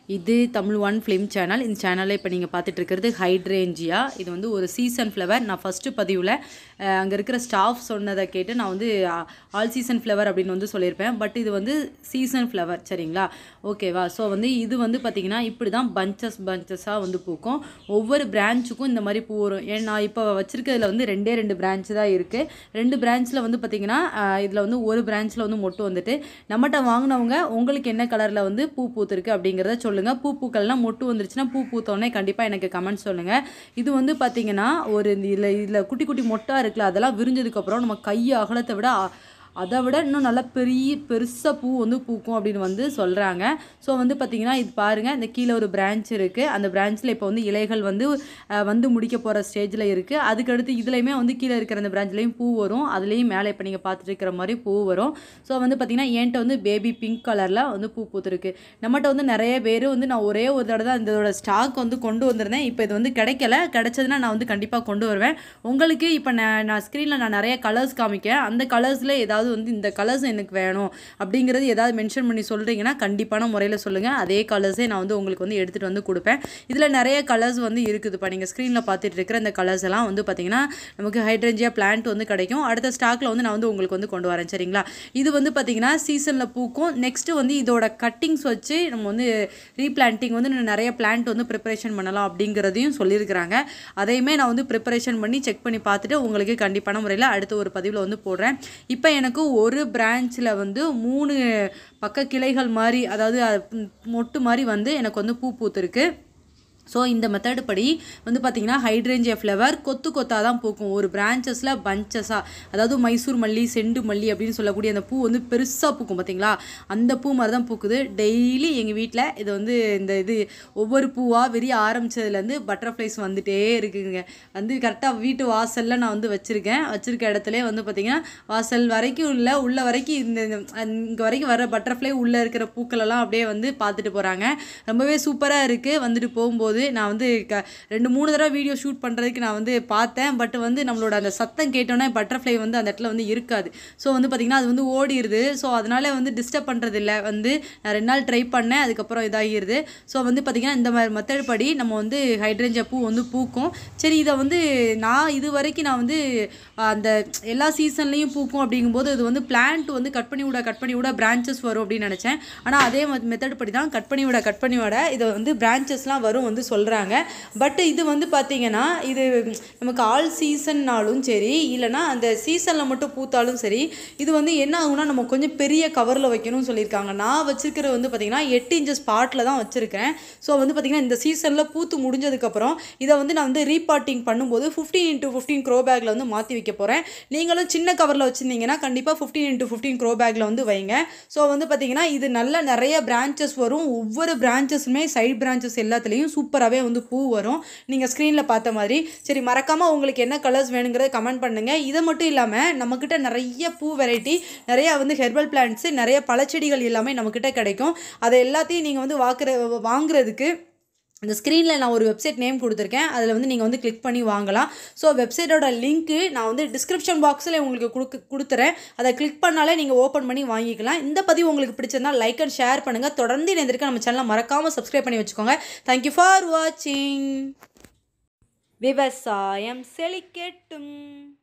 இது Tamil one film channel இந்த சேனலில் இப்போ நீங்கள் பார்த்துட்டு இருக்கிறது ஹைட்ரேஞ்சியா இது வந்து ஒரு சீசன் ஃப்ளவர் நான் ஃபஸ்ட்டு பதிவில் அங்கே இருக்கிற ஸ்டாஃப் சொன்னதை கேட்டு நான் வந்து ஆல் சீசன் ஃப்ளவர் அப்படின்னு வந்து சொல்லியிருப்பேன் பட் இது வந்து சீசன் ஃப்ளவர் சரிங்களா ஓகேவா ஸோ வந்து இது வந்து பார்த்திங்கன்னா இப்படி தான் பஞ்சஸ் பஞ்சஸாக வந்து பூக்கும் ஒவ்வொரு பிரான்ச்சுக்கும் இந்த மாதிரி பூ வரும் ஏன் நான் இப்போ வச்சுருக்கிறதுல வந்து ரெண்டே ரெண்டு பிரான்ச் தான் இருக்குது ரெண்டு பிரான்ச்சில் வந்து பார்த்திங்கன்னா இதில் வந்து ஒரு பிரான்ச்சில் வந்து மொட்டு வந்துட்டு நம்மகிட்ட வாங்கினவங்க உங்களுக்கு என்ன கலரில் வந்து பூ பூத்துருக்கு அப்படிங்கிறத சொல்லுங்கள் பூ பூக்கள்லாம் மொட்டு வந்துருச்சுன்னா பூ பூத்தோடனே கண்டிப்பாக எனக்கு கமெண்ட் சொல்லுங்கள் இது வந்து பார்த்திங்கன்னா ஒரு இதில் இதில் குட்டி குட்டி மொட்டாக இருக்குல்ல அதெல்லாம் விரிஞ்சதுக்கப்புறம் நம்ம கை அகலத்தை விட அ- அதை விட இன்னும் நல்லா பெரிய பெருசாக பூ வந்து பூக்கும் அப்படின்னு வந்து சொல்கிறாங்க ஸோ வந்து பார்த்திங்கன்னா இது பாருங்கள் இந்த கீழே ஒரு பிரான்ச் இருக்குது அந்த பிரான்ச்சில் இப்போ வந்து இலைகள் வந்து அஹ், வந்து முடிக்க போகிற ஸ்டேஜில் இருக்குது அதுக்கடுத்து இதுலையுமே வந்து கீழே இருக்கிற அந்த பிரான்ச்லேயும் பூ வரும் அதுலேயும் மேலே இப்போ நீங்கள் பார்த்துட்டு இருக்கிற மாதிரி பூ வரும் ஸோ வந்து பார்த்திங்கன்னா என்கிட்ட வந்து பேபி பிங்க் கலரில் வந்து பூ பூத்துருக்கு நம்மகிட்ட வந்து நிறைய பேர் வந்து நான் ஒரே ஒரு தடவை தான் இதோட ஸ்டாக் வந்து கொண்டு வந்திருந்தேன் இப்போ இது வந்து கிடைக்கல கிடைச்சதுன்னா நான் வந்து கண்டிப்பாக கொண்டு வருவேன் உங்களுக்கு இப்போ நான் நான் ஸ்க்ரீனில் நான் நிறைய கலர்ஸ் காமிக்கேன் அந்த கலர்ஸில் ஏதாவது வந்து இந்த கலர்ஸ் எனக்கு வேணும் அப்படிங்கிறது ஏதாவது மென்ஷன் பண்ணி சொல்கிறீங்கன்னா கண்டிப்பான முறையில் சொல்லுங்கள் அதே கலர்ஸே நான் வந்து உங்களுக்கு வந்து எடுத்துகிட்டு வந்து கொடுப்பேன் இதில் நிறைய கலர்ஸ் வந்து இருக்குதுப்பா நீங்கள் ஸ்க்ரீனில் பார்த்துட்டு இருக்கிற இந்த கலர்ஸ் எல்லாம் வந்து பார்த்திங்கன்னா நமக்கு ஹைட்ரேஞ்சியா பிளான்ட் வந்து கிடைக்கும் அடுத்த ஸ்டாக்கில் வந்து நான் வந்து உங்களுக்கு வந்து கொண்டு வரேன் சரிங்களா இது வந்து பார்த்திங்கன்னா சீசனில் பூக்கும் நெக்ஸ்ட்டு வந்து இதோட கட்டிங்ஸ் வச்சு நம்ம வந்து ரீபிளான்ட்டிங் வந்து இன்னும் நிறைய பிளான்ட் வந்து ப்ரிப்பரேஷன் பண்ணலாம் அப்படிங்கிறதையும் சொல்லியிருக்கிறாங்க அதையுமே நான் வந்து ப்ரிப்பரேஷன் பண்ணி செக் பண்ணி பார்த்துட்டு உங்களுக்கு கண்டிப்பான முறையில் அடுத்த ஒரு பதிவில் வந்து போடுறேன் இப்போ எனக்கு ஒரு பிரான்ச்சில் வந்து மூணு பக்க கிளைகள் மாதிரி அதாவது அது மொட்டு மாதிரி வந்து எனக்கு வந்து பூ பூத்துருக்கு ஸோ இந்த மெத்தட் படி வந்து பார்த்திங்கன்னா ஹைட்ரேஞ்சியா ஃப்ளவர் கொத்து கொத்தாக தான் பூக்கும் ஒரு பிரான்ச்சஸில் பஞ்சஸாக அதாவது மைசூர் மல்லி செண்டு மல்லி அப்படின்னு சொல்லக்கூடிய அந்த பூ வந்து பெருசாக பூக்கும் பார்த்தீங்களா அந்த பூ மாதிரி தான் பூக்குது டெய்லி எங்கள் வீட்டில் இது வந்து இந்த இது ஒவ்வொரு பூவாக விரிய ஆரம்பிச்சதுலேருந்து பட்டர்ஃப்ளைஸ் வந்துட்டே இருக்குங்க வந்து கரெக்டாக வீட்டு வாசலில் நான் வந்து வச்சுருக்கேன் வச்சுருக்க இடத்துல வந்து பார்த்திங்கன்னா வாசல் வரைக்கும் இல்லை உள்ள வரைக்கும் இந்த இங்கே வரைக்கும் வர பட்டர்ஃப்ளை உள்ளே இருக்கிற பூக்கள் எல்லாம் அப்படியே வந்து பார்த்துட்டு போகிறாங்க ரொம்பவே சூப்பராக இருக்குது வந்துட்டு போகும்போது நான் வந்து க ரெண்டு மூணு தடவை வீடியோ ஷூட் பண்ணுறதுக்கு நான் வந்து பார்த்தேன் பட் வந்து நம்மளோட அந்த சத்தம் கேட்டோன்னே பட்டர்ஃப்ளை வந்து அந்த இடத்துல வந்து இருக்காது ஸோ வந்து பார்த்திங்கன்னா அது வந்து ஓடிடுது ஸோ அதனால் வந்து டிஸ்டர்ப் பண்ணுறது இல்லை வந்து நான் ரெண்டு நாள் ட்ரை பண்ணேன் அதுக்கப்புறம் இதாகிடுது ஸோ வந்து பார்த்திங்கன்னா இந்த மாதிரி மெத்தட் படி நம்ம வந்து ஹைட்ரேஞ்சா பூ வந்து பூக்கும் சரி இதை வந்து நான் இது வரைக்கும் நான் வந்து அந்த எல்லா சீசன்லேயும் பூக்கும் அப்படிங்கும்போது இது வந்து பிளான்ட் வந்து கட் பண்ணி விட கட் பண்ணி விட பிரான்ச்சஸ் வரும் அப்படின்னு நினச்சேன் ஆனால் அதே மெத்தட் படி தான் கட் பண்ணி விட கட் பண்ணி விட இது வந்து பிரான்ச்சஸ்லாம் வரும் வந்து சொல்கிறாங்க பட் இது வந்து பார்த்திங்கன்னா இது நமக்கு ஆல் சீசன்னாலும் சரி இல்லைனா அந்த சீசனில் மட்டும் பூத்தாலும் சரி இது வந்து என்ன ஆகும்னா நம்ம கொஞ்சம் பெரிய கவரில் வைக்கணும்னு சொல்லியிருக்காங்க நான் வச்சிருக்கிறது வந்து பார்த்திங்கன்னா எட்டு இன்ச்சஸ் பாட்டில் தான் வச்சுருக்கேன் ஸோ வந்து பார்த்திங்கன்னா இந்த சீசனில் பூத்து முடிஞ்சதுக்கப்புறம் இதை வந்து நான் வந்து ரீபாட்டிங் பண்ணும்போது ஃபிஃப்டீன் இன்ட்டு ஃபிஃப்டீன் க்ரோ பேக்கில் வந்து மாற்றி வைக்க போகிறேன் நீங்களும் சின்ன கவரில் வச்சுருந்தீங்கன்னா கண்டிப்பாக ஃபிஃப்டீன் இன்ட்டு ஃபிஃப்டீன் க்ரோ பேக்கில் வந்து வைங்க ஸோ வந்து பார்த்திங்கன்னா இது நல்ல நிறைய பிரான்ச்சஸ் வரும் ஒவ்வொரு பிரான்ச்சஸுமே சைட் பிரான்ச்சஸ் எல்லாத்துலேயும் சூப்பராகவே வந்து பூ வரும் நீங்கள் ஸ்க்ரீனில் பார்த்த மாதிரி சரி மறக்காமல் உங்களுக்கு என்ன கலர்ஸ் வேணுங்கிறத கமெண்ட் பண்ணுங்கள் இதை மட்டும் இல்லாமல் நம்மக்கிட்ட நிறைய பூ வெரைட்டி நிறையா வந்து ஹெர்பல் பிளான்ட்ஸு நிறைய பழச்செடிகள் எல்லாமே நம்மக்கிட்ட கிடைக்கும் அதை எல்லாத்தையும் நீங்கள் வந்து வாக்குற வாங்குறதுக்கு இந்த ஸ்க்ரீனில் நான் ஒரு வெப்சைட் நேம் கொடுத்துருக்கேன் அதில் வந்து நீங்கள் வந்து கிளிக் பண்ணி வாங்கலாம் ஸோ வெப்சைட்டோட லிங்க்கு நான் வந்து டிஸ்கிரிப்ஷன் பாக்ஸில் உங்களுக்கு கொடுக்க கொடுத்துறேன் அதை கிளிக் பண்ணாலே நீங்கள் ஓப்பன் பண்ணி வாங்கிக்கலாம் இந்த பதிவு உங்களுக்கு பிடிச்சிருந்தா லைக் அண்ட் ஷேர் பண்ணுங்கள் தொடர்ந்து இணைந்திருக்க நம்ம சேனலை மறக்காமல் சப்ஸ்கிரைப் பண்ணி வச்சுக்கோங்க தேங்க்யூ ஃபார் வாட்சிங் விவசாயம் செழிக்கட்டும்